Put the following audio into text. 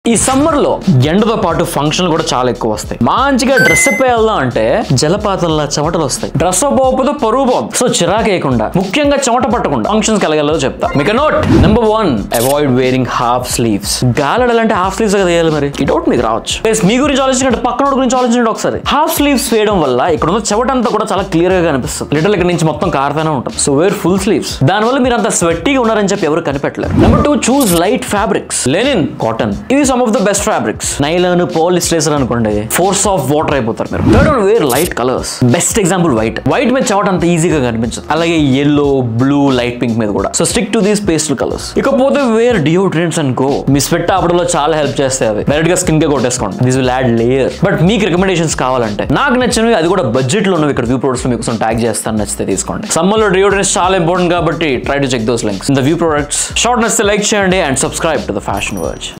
ఈ సమ్మర్ లో ఎండతో పాటు ఫంక్షన్ కూడా చాలా ఎక్కువ వస్తాయి మంచిగా డ్రెస్ అప్ వెళ్దాం అంటే జలపాతంలా చెమటలు వస్తాయి డ్రెస్ అప్ పోకపోతే పరువు పోదు సో చిరాకేయకుండా ముఖ్యంగా చెమట పట్టకుండా ఫంక్షన్స్ కలగలో చెప్తా మీకు note number one avoid wearing half sleeves గాలడాలంటే హాఫ్ స్లీవ్స్ కదా వేయాలి మరి ఈ డౌట్ మీకు రావచ్చు Guys, మీ గురించి ఆలోచించండి పక్కన గురించి ఆలోచించండి ఒకసారి హాఫ్ స్లీవ్స్ వేయడం వల్ల ఇక్కడ ఉన్న చెమట అంతా కూడా చాలా క్లియర్ గా కనిపిస్తుంది లిటర్ ఇక్కడ నుంచి మొత్తం కారుతూనే ఉంటుంది సో వేర్ ఫుల్ స్లీవ్స్ దానివల్ల మీరు అంత స్వెట్టీగా ఉన్నారని చెప్పి ఎవరు కనిపెట్టలేరు number two choose light fabrics linen cotton ఇవి some of the best fabrics nylon పాలిస్టరేసర్ అనుకోండి ఫోర్స్ ఆఫ్ వాటర్ అయిపోతారు మీరు third one wear light colours best example white white మీద చెమట అంత ఈజీగా కనిపించదు అలాగే ఎల్లో బ్లూ లైట్ పింక్ మీద కూడా so stick to these pastel colours ఇకపోతే వేర్ డియోడ్రెంట్స్ అండ్ గో మీ స్వెట్ ఆపడంలో చాలా హెల్ప్ చేస్తాయి అవి డైరెక్ట్ గా స్కిన్ కే కొట్టేసుకోండి this will add layer but మీకు రికమెండేషన్స్ కావాలంటే నాకు నచ్చినవి అది కూడా బడ్జెట్ లో ఉన్నవి ఇక్కడ వ్యూ ప్రొడక్ట్స్ మీకు ట్యాగ్ చేస్తాను నచ్చితే తీసుకోండి సమ్మర్ లో డియోడ్రెంట్స్ చాలా ఇంపార్టెంట్ కాబట్టి try to check those links in the view products short నచ్చితే లైక్ చేయండి and subscribe to the fashion verge